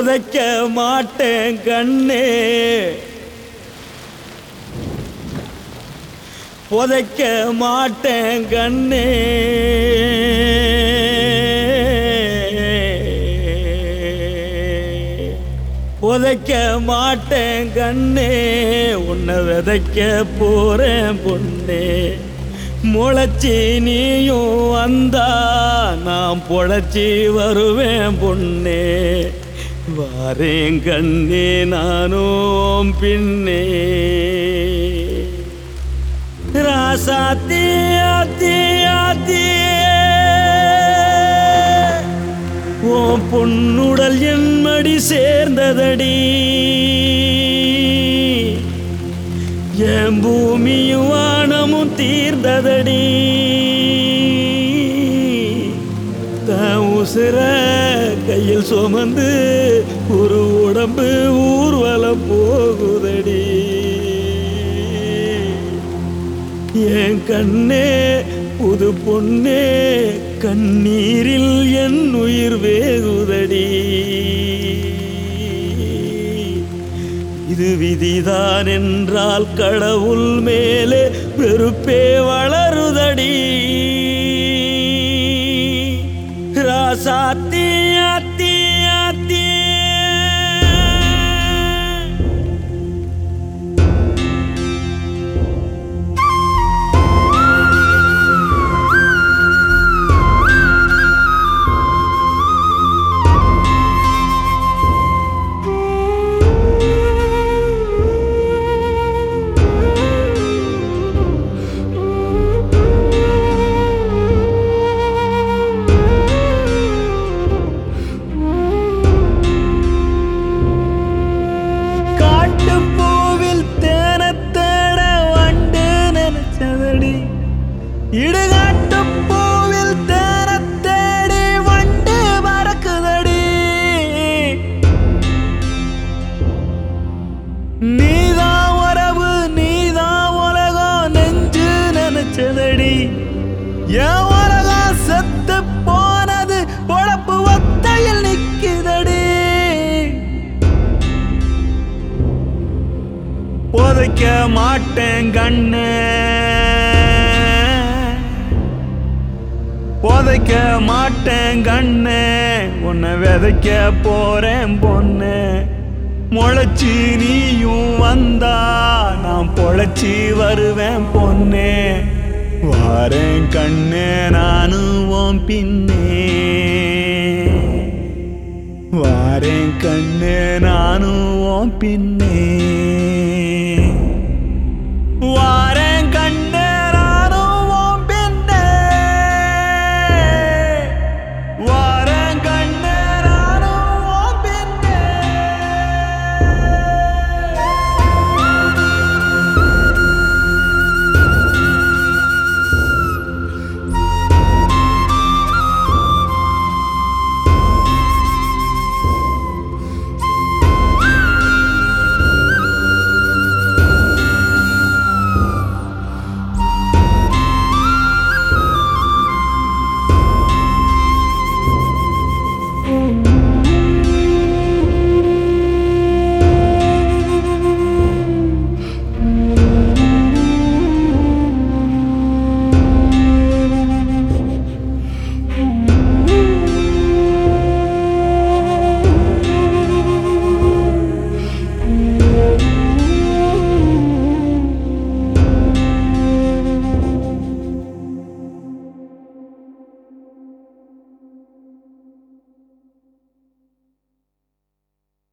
புதைக்க மாட்டேன் கண்ணே புதைக்க மாட்டேன் கண்ணே புதைக்க மாட்டேன் கண்ணே உன்னை விதைக்க போறேன் பொண்ணே முளைச்சி நீயும் வந்தா நான் பொழைச்சி வருவேன் பொண்ணே வாரேன் கண்ணே நானும் பின்னே ராசாத்தி ஆத்தி ஆத்தி உன் பொன்னுடல் என் மடி சேர்ந்ததடி என் பூமியும் வானமும் தீர்ந்ததடி தான் உசுர கையில் சுமந்து ஒரு உடம்பு ஊர்வலம் போகுதடி என் கண்ணே புது பொன்னே கண்ணீரில் என் உயிர் வேகுதடி இது விதிதான் என்றால் கடவுள் மேலே வெறுப்பே வளருதடி ராசாத்தி ஆத்தி ஆத்தி காட்டுப்பூவில் தேனத்தேட வண்டு நினைச்சதடி இடுகாட்டு பூவில் தேனத்தேடி வண்டு பறக்குதடி நீதான் உறவு நீதான் உலகம் நெஞ்சு நினைச்சதடி என் உலகம் செத்து போனது பொழப்பு ஒத்தையில் நிக்குதடி புதைக்க மாட்டேன் கண்ணு புதைக்க மாட்டேன் கண்ணு உன்னை விதைக்க போறேன் பொண்ணு முளைச்சி நீயும் வந்தா நான் பொழைச்சி வருவேன் பொண்ணு வாரேன் கண்ணு நானும் உன் பின்னே வாரேன் கண்ணு நானும் உன் பின்னே வா